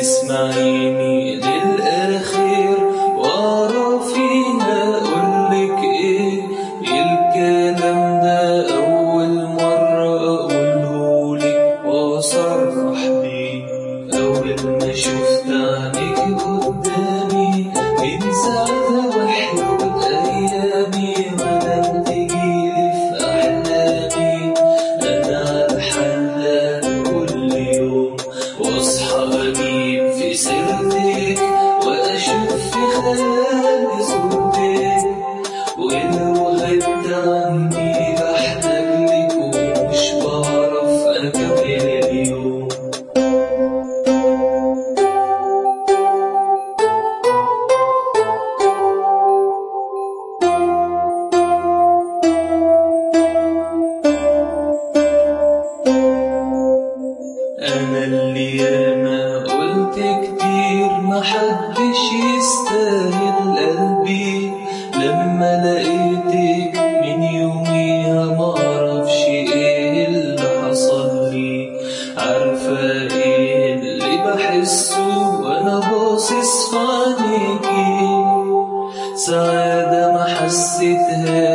تسمعيني للآخر وأقرا فيها أقولك إيه الكلام ده أول مرة أقولهولك وأصرح بيه أول ما شفت عينيك قدامي من ساعتها بحلم أيامي وأنا بتجيلي في أحلامي أنا على الحال ده كل يوم واصحى اجيب في سيرتك واشوف في خيالي صورتك ولو غبت عني بحتاج لك ومش بعرف اكمل اليوم أنا اللي ياما قلت كتير محدش يستاهل قلبي لما لقيتك من يوميها معرفش ايه اللي حصل لي عارفة ايه اللي بحسه وانا باصص في عينيكي سعادة ما حسيتها